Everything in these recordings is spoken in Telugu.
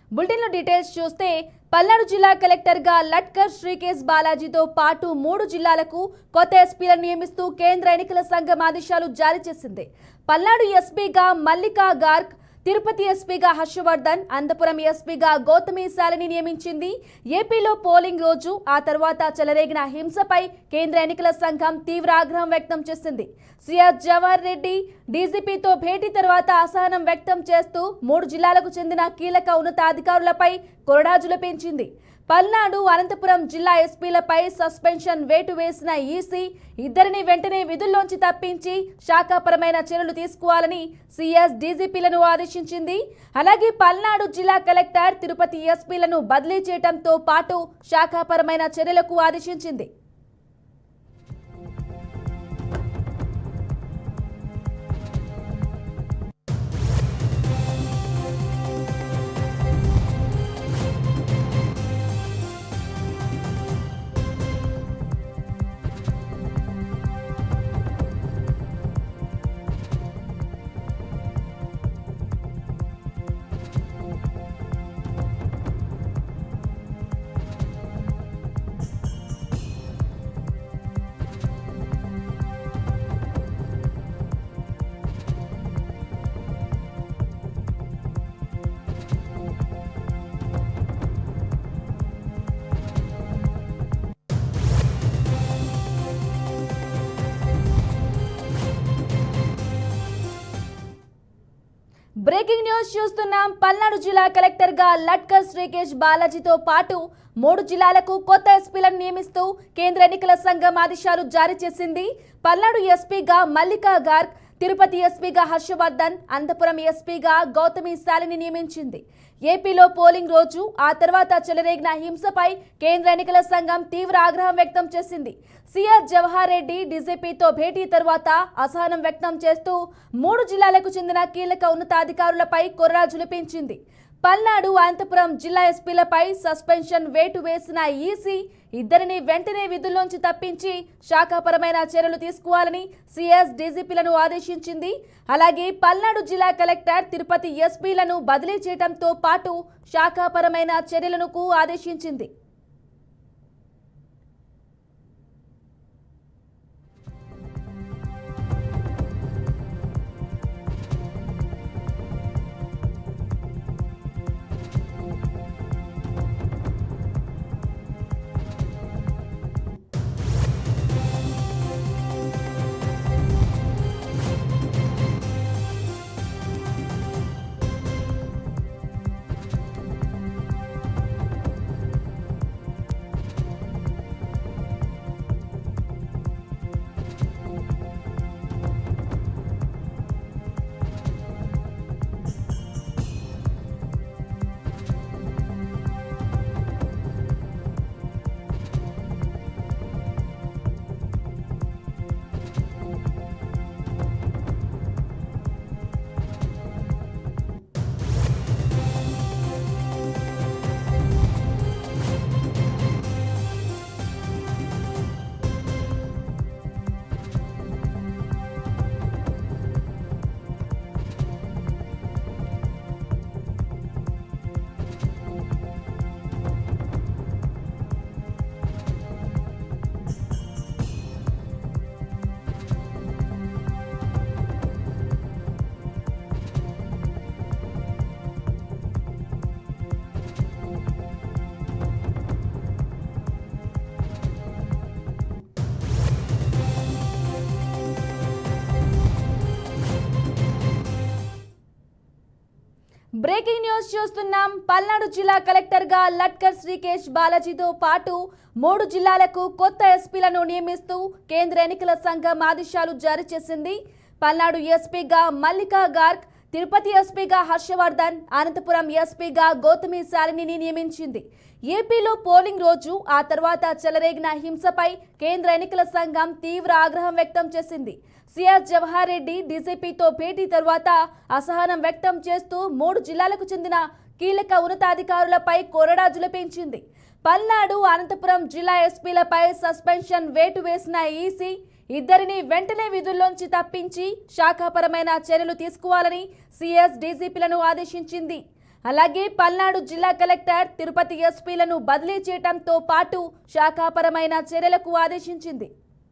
బులెటిన్లో డీటెయిల్స్ చూస్తే పల్నాడు జిల్లా కలెక్టర్గా లట్కర్ శ్రీకేశ్ బాలాజీతో పాటు మూడు జిల్లాలకు కొత్త ఎస్పీలను నియమిస్తూ కేంద్ర ఎన్నికల సంఘం ఆదేశాలు జారీ చేసింది పల్నాడు ఎస్పీగా మల్లికా గార్గ్ తిరుపతి ఎస్పీగా హర్షవర్ధన్ అనంతపురం ఎస్పీగా గౌతమి శాలిని నియమించింది ఏపీలో పోలింగ్ రోజు ఆ తర్వాత చెలరేగిన హింసపై కేంద్ర ఎన్నికల సంఘం తీవ్ర ఆగ్రహం వ్యక్తం చేసింది సిఆర్ జవహర్ రెడ్డి డీజీపీతో భేటీ తర్వాత అసహనం వ్యక్తం చేస్తూ మూడు జిల్లాలకు చెందిన కీలక ఉన్నతాధికారులపై కొరడాజులు పెంచింది పల్నాడు అనంతపురం జిల్లా ఎస్పీలపై సస్పెన్షన్ వేటు వేసిన ఈసీ ఇద్దరిని వెంటనే విధుల్లోంచి తప్పించి శాఖాపరమైన చర్యలు తీసుకోవాలని సీఎస్ డీజీపీలను ఆదేశించింది అలాగే పల్నాడు జిల్లా కలెక్టర్ తిరుపతి ఎస్పీలను బదిలీ చేయడంతో పాటు శాఖాపరమైన చర్యలకు ఆదేశించింది బ్రేకింగ్ న్యూస్ చూస్తున్నాం పల్నాడు జిల్లా కలెక్టర్ గా లట్కర్ శ్రీకేష్ బాలాజీతో పాటు మూడు జిల్లాలకు కొత్త ఎస్పీలను నియమిస్తూ కేంద్ర ఎన్నికల సంఘం ఆదేశాలు జారీ చేసింది పల్నాడు ఎస్పీగా మల్లికా గార్గ్ తిరుపతి ఎస్పీగా హర్షవర్ధన్ అనంతపురం ఎస్పీగా గౌతమి శాలిని నియమించింది ఏపీలో పోలింగ్ రోజు ఆ తర్వాత చెలరేగిన హింసపై కేంద్ర ఎన్నికల సంఘం తీవ్ర ఆగ్రహం వ్యక్తం చేసింది సిఆర్ జవహర్ రెడ్డి డీజీపీతో భేటీ తర్వాత అసహనం వ్యక్తం చేస్తూ మూడు జిల్లాలకు చెందిన కీలక ఉన్నతాధికారులపై కొర్రాజులు పెంచింది పల్నాడు అనంతపురం జిల్లా ఎస్పీలపై సస్పెన్షన్ వేటు వేసిన ఈసీ ఇద్దరిని వెంటనే విధుల్లోంచి తప్పించి శాఖాపరమైన చర్యలు తీసుకోవాలని సిఎస్ డీజీపీలను ఆదేశించింది అలాగే పల్నాడు జిల్లా కలెక్టర్ తిరుపతి ఎస్పీలను బదిలీ చేయడంతో పాటు శాఖాపరమైన చర్యలను ఆదేశించింది బ్రేకింగ్ న్యూస్ చూస్తున్నాం పల్నాడు జిల్లా కలెక్టర్ గా లట్కర్ శ్రీకేష్ బాలాజీతో పాటు మూడు జిల్లాలకు కొత్త ఎస్పీలను నియమిస్తూ కేంద్ర ఎన్నికల సంఘం ఆదేశాలు జారీ చేసింది పల్నాడు ఎస్పీగా మల్లికా గార్గ్ తిరుపతి ఎస్పీగా హర్షవర్ధన్ అనంతపురం ఎస్పీగా గౌతమి శాలిని నియమించింది ఏపీలో పోలింగ్ రోజు ఆ తర్వాత చెలరేగిన హింసపై కేంద్ర ఎన్నికల సంఘం తీవ్ర ఆగ్రహం వ్యక్తం చేసింది సిఆర్ జవహర్ రెడ్డి డీజీపీతో భేటీ తర్వాత అసహనం వ్యక్తం చేస్తూ మూడు జిల్లాలకు చెందిన కీలక ఉన్నతాధికారులపై కొరడాజులు పెంచింది పల్నాడు అనంతపురం జిల్లా ఎస్పీలపై సస్పెన్షన్ వేటు వేసిన ఈసీ ఇద్దరిని వెంటనే విధుల్లోంచి తప్పించి శాఖాపరమైన చర్యలు తీసుకోవాలని సిఎస్ డీజీపీలను ఆదేశించింది అలాగే పల్నాడు జిల్లా కలెక్టర్ తిరుపతి ఎస్పీలను బదిలీ చేయడంతో పాటు శాఖాపరమైన చర్యలకు ఆదేశించింది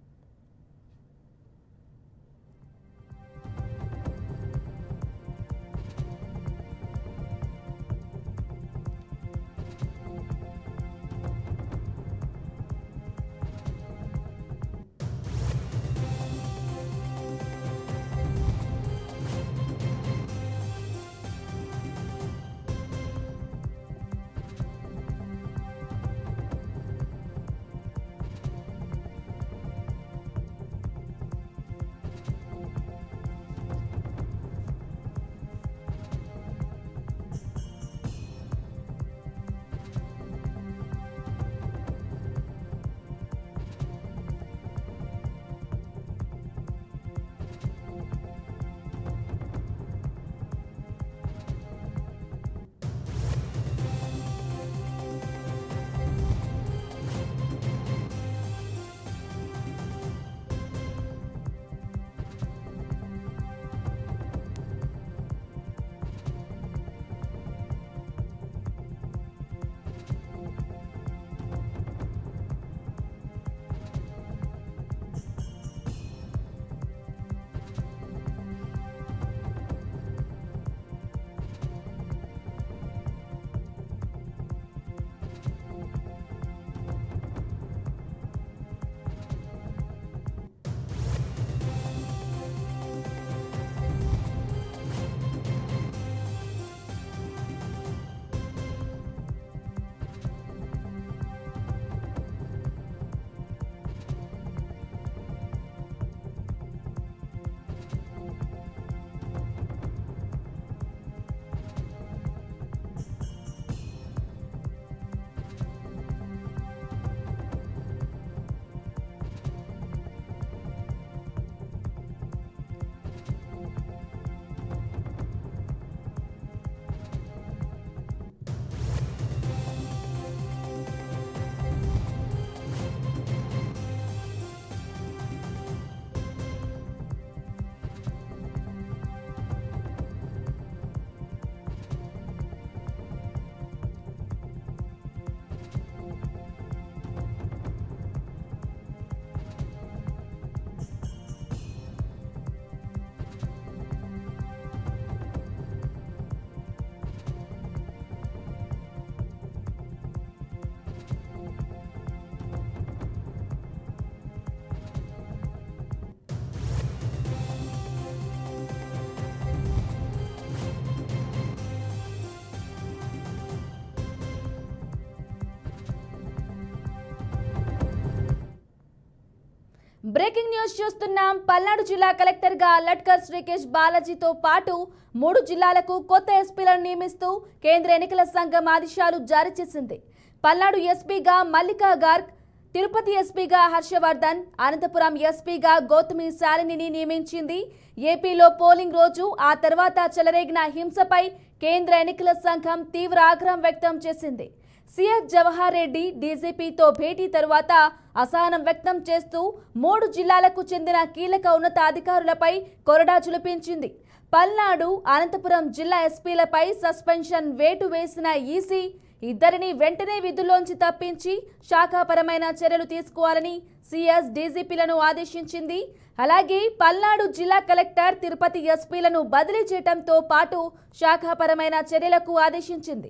బ్రేకింగ్ న్యూస్ చూస్తున్నాం పల్నాడు జిల్లా కలెక్టర్ గా లట్కర్ శ్రీకేష్ బాలాజీతో పాటు మూడు జిల్లాలకు కొత్త ఎస్పీలను నియమిస్తూ కేంద్ర ఎన్నికల సంఘం ఆదేశాలు జారీ చేసింది పల్నాడు ఎస్పీగా మల్లికా గార్గ్ తిరుపతి ఎస్పీగా హర్షవర్ధన్ అనంతపురం ఎస్పీగా గౌతమి శాలినిని నియమించింది ఏపీలో పోలింగ్ రోజు ఆ తర్వాత చెలరేగిన హింసపై కేంద్ర ఎన్నికల సంఘం తీవ్ర ఆగ్రహం వ్యక్తం చేసింది సిఎస్ జవహర్ రెడ్డి డీజీపీతో భేటీ తరువాత అసహనం వ్యక్తం చేస్తూ మూడు జిల్లాలకు చెందిన కీలక ఉన్నతాధికారులపై కొరడా చులిపించింది పల్నాడు అనంతపురం జిల్లా ఎస్పీలపై సస్పెన్షన్ వేటు వేసిన ఈసీ ఇద్దరిని వెంటనే విధుల్లోంచి తప్పించి శాఖాపరమైన చర్యలు తీసుకోవాలని సిఎస్ డీజీపీలను ఆదేశించింది అలాగే పల్నాడు జిల్లా కలెక్టర్ తిరుపతి ఎస్పీలను బదిలీ చేయడంతో పాటు శాఖాపరమైన చర్యలకు ఆదేశించింది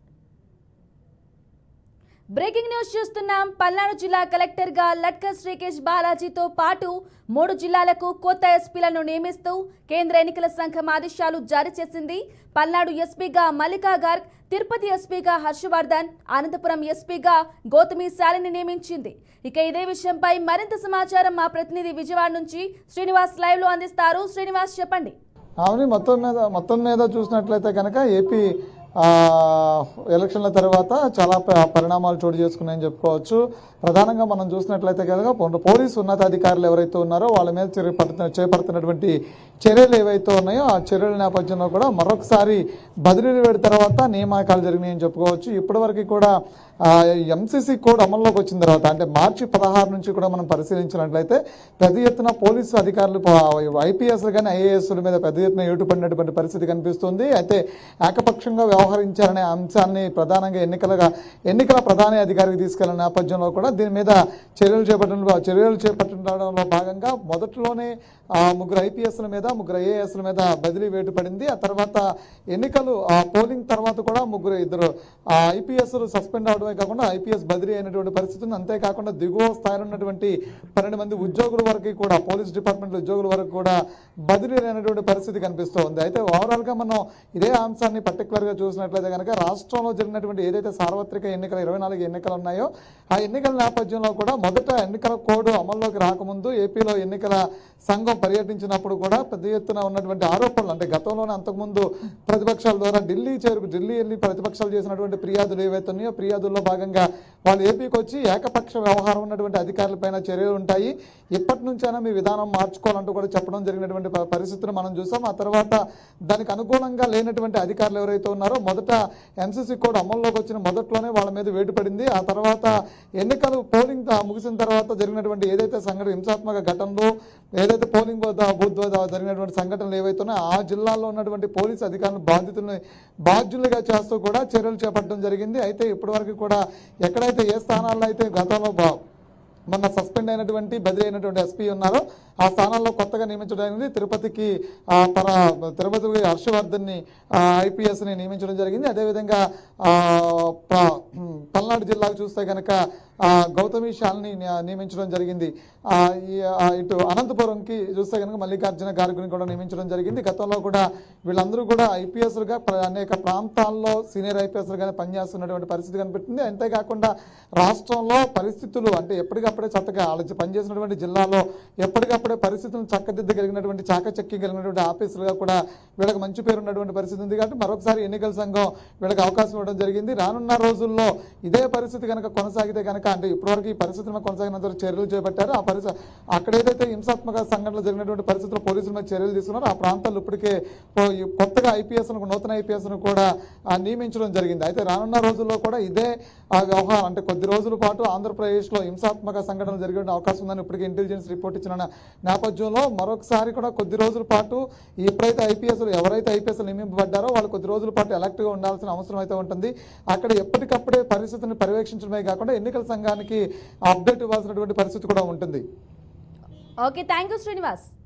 బ్రేకింగ్ న్యూస్ చూస్తున్నాం పల్నాడు జిల్లా కలెక్టర్ గా లట్కర్ శ్రీకేష్ బాలాజీతో పాటు మూడు జిల్లాలకు కొత్త ఎస్పీలను నియమిస్తూ కేంద్ర ఎన్నికల సంఘం ఆదేశాలు జారీ చేసింది పల్నాడు ఎస్పీగా మల్లికా గార్గ్ తిరుపతి ఎస్పీగా హర్షవర్ధన్ అనంతపురం ఎస్పీగా గౌతమి శాలిని నియమించింది ఇక ఇదే విషయంపై మరింత సమాచారం మా ప్రతినిధి విజయవాడ నుంచి శ్రీనివాస్ లైవ్ లో అందిస్తారు శ్రీనివాస్ చెప్పండి అవును మొత్తం మీద మొత్తం మీద చూసినట్లయితే కనుక ఏపీ ఆ, ఎలక్షన్ల తర్వాత చాలా ప- పరిణామాలు చోటు చేసుకున్నాయని చెప్పుకోవచ్చు ప్రధానంగా మనం చూసినట్లయితే కనుక పో- పోలీసు ఉన్నతాధికారులు ఎవరైతే ఉన్నారో వాళ్ళ మీద చర్య పడుతున్న చేపడుతున్నటువంటి చర్యలు ఏవైతే ఉన్నాయో ఆ చర్యల నేపథ్యంలో కూడా మరొకసారి బదిలీలు వేడి తర్వాత నియామకాలు జరిగినాయని చెప్పుకోవచ్చు ఇప్పటివరకు కూడా ఎంసీసీ కోడ్ అమల్లోకి వచ్చిన తర్వాత అంటే మార్చి పదహారు నుంచి కూడా మనం పరిశీలించినట్లయితే పెద్ద ఎత్తున పోలీసు అధికారులు ఐపీఎస్లు కానీ ఐఏఎస్ల మీద పెద్ద ఎత్తున ఏటుపడినటువంటి పరిస్థితి కనిపిస్తుంది అయితే ఏకపక్షంగా వ్యవహరించారనే అంశాన్ని ప్రధానంగా ఎన్నికలుగా ఎన్నికల ప్రధాన అధికారికి తీసుకెళ్లిన నేపథ్యంలో కూడా దీని మీద చర్యలు చేపట్టడంలో చర్యలు చేపట్టడంలో భాగంగా మొదట్లోనే ఆ, ముగ్గురు ఐపీఎస్ల మీద ముగ్గురు ఐఏఎస్ల మీద బదిలీ వేటు పడింది ఆ తర్వాత ఎన్నికలు ఆ, పోలింగ్ తర్వాత కూడా ముగ్గురు ఇద్దరు ఐపీఎస్లు సస్పెండ్ అవడమే కాకుండా ఐపీఎస్ బదిలీ అయినటువంటి పరిస్థితి ఉంది అంతేకాకుండా దిగువ స్థాయిలో ఉన్నటువంటి పన్నెండు మంది ఉద్యోగుల వరకు కూడా పోలీస్ డిపార్ట్మెంట్ ఉద్యోగుల వరకు కూడా బదిలీ అయినటువంటి పరిస్థితి కనిపిస్తూ ఉంది అయితే ఓవరాల్గా మనం ఇదే అంశాన్ని పర్టికులర్గా చూసినట్లయితే కనుక రాష్ట్రంలో జరిగినటువంటి ఏదైతే సార్వత్రిక ఎన్నికలు ఇరవై నాలుగు ఎన్నికలు ఉన్నాయో ఆ ఎన్నికల నేపథ్యంలో కూడా మొదట ఎన్నికల కోడ్ అమల్లోకి రాకముందు ఏపీలో ఎన్నికల సంఘం పర్యటించినప్పుడు కూడా పెద్ద ఎత్తున ఉన్నటువంటి ఆరోపణలు అంటే గతంలోనే అంతకుముందు ప్రతిపక్షాల ద్వారా ఢిల్లీ చేరుకు ఢిల్లీ వెళ్ళి ప్రతిపక్షాలు చేసినటువంటి ఫిర్యాదులు ఏవైతే ఉన్నాయో ఫిర్యాదుల్లో భాగంగా వాళ్ళు ఏపీకి వచ్చి ఏకపక్ష వ్యవహారం ఉన్నటువంటి అధికారులపైన చర్యలు ఉంటాయి ఇప్పటి నుంచైనా మీ విధానం మార్చుకోవాలంటూ కూడా చెప్పడం జరిగినటువంటి ప- పరిస్థితిని మనం చూసాం ఆ తర్వాత దానికి అనుగుణంగా లేనటువంటి అధికారులు ఎవరైతే ఉన్నారో మొదట ఎంసీసీ కోడ్ అమల్లోకి వచ్చిన మొదట్లోనే వాళ్ళ మీద వేటు పడింది ఆ తర్వాత ఎన్నికలు పోలింగ్ త- ముగిసిన తర్వాత జరిగినటువంటి ఏదైతే సంఘటన హింసాత్మక ఘటనలు ఏదైతే పోలింగ్ వద్ద బూత్ వద్ద జరిగినటువంటి సంఘటనలు ఏవైతే ఉన్నాయో ఆ జిల్లాలో ఉన్నటువంటి పోలీసు అధికారులు బాధితుల్ని బాధ్యులుగా చేస్తూ కూడా చర్యలు చేపట్టడం జరిగింది అయితే ఇప్పటివరకు కూడా ఎక్కడైతే ఏ స్థానాల్లో అయితే గతంలో బా- మొన్న సస్పెండ్ అయినటువంటి బదిలీ అయినటువంటి ఎస్పీ ఉన్నారో ఆ స్థానాల్లో కొత్తగా నియమించడం జరిగింది తిరుపతికి ఆ, తన తిరుపతికి హర్షవర్ధన్ని ఐపీఎస్ని నియమించడం జరిగింది అదేవిధంగా ఆ, ప- ఉమ్, పల్నాడు జిల్లాకు చూస్తే కనుక ఆ, గౌతమి శాలిని ని- నియమించడం జరిగింది ఆ, ఈ ఆ, ఇటు అనంతపురంకి చూస్తే కనుక మల్లికార్జున గారిని కూడా నియమించడం జరిగింది గతంలో కూడా వీళ్ళందరూ కూడా ఐపీఎస్లుగా అనేక ప్రాంతాల్లో సీనియర్ ఐపీఎస్లుగానే పనిచేస్తున్నటువంటి పరిస్థితి కనిపిస్తుంది అంతేకాకుండా రాష్ట్రంలో పరిస్థితులు అంటే ఎప్పటికప్పుడే చక్కగా వాళ్ళు పనిచేసినటువంటి జిల్లాలో ఎప్పటికప్పుడే పరిస్థితులను చక్కదిద్దగలిగినటువంటి చాకచక్యం కలిగినటువంటి ఆఫీసులుగా కూడా వీళ్ళకి మంచి పేరు ఉన్నటువంటి పరిస్థితి ఉంది కాబట్టి మరొకసారి ఎన్నికల సంఘం వీళ్ళకి అవకాశం ఇవ్వడం జరిగింది రానున్న రోజుల్లో ఇదే పరిస్థితి కనుక కొనసాగితే కనుక అంటే ఇప్పటివరకు ఈ పరిస్థితులను కొనసాగినంత వరకు చర్యలు చేపట్టారు ఆ పరిస్థితి అక్కడ ఏదైతే హింసాత్మక సంఘటనలు జరిగినటువంటి పరిస్థితుల్లో పోలీసుల మీద చర్యలు తీసుకున్నారో ఆ ప్రాంతాల్లో ఇప్పటికే ఓ- ఈ కొత్తగా ఐపీఎస్ నూతన ఐపీఎస్ కూడా ఆ, నియమించడం జరిగింది అయితే రానున్న రోజుల్లో కూడా ఇదే ఆ వ్యవహారం అంటే కొద్ది రోజుల పాటు ఆంధ్రప్రదేశ్లో హింసాత్మక సంఘటనలు జరిగే అవకాశం ఉందని ఇప్పటికే ఇంటెలిజెన్స్ రిపోర్ట్ ఇచ్చిన నేపథ్యంలో మరొకసారి కూడా కొద్ది రోజుల పాటు ఎప్పుడైతే ఐపీఎస్లు ఎవరైతే ఐపీఎస్లు నియమింపబడ్డారో వాళ్ళు కొద్ది రోజుల పాటు ఎలక్ట్గా ఉండాల్సిన అవసరం అయితే ఉంటుంది అక్కడ ఎప్పటికప్పుడే పరిస్థితిని పర్యవేక్షించడమే కాకుండా ఎన్నికల సంఘానికి అప్డేట్ ఇవ్వాల్సినటువంటి పరిస్థితి కూడా ఉంటుంది ఓకే థ్యాంక్ యూ శ్రీనివాస్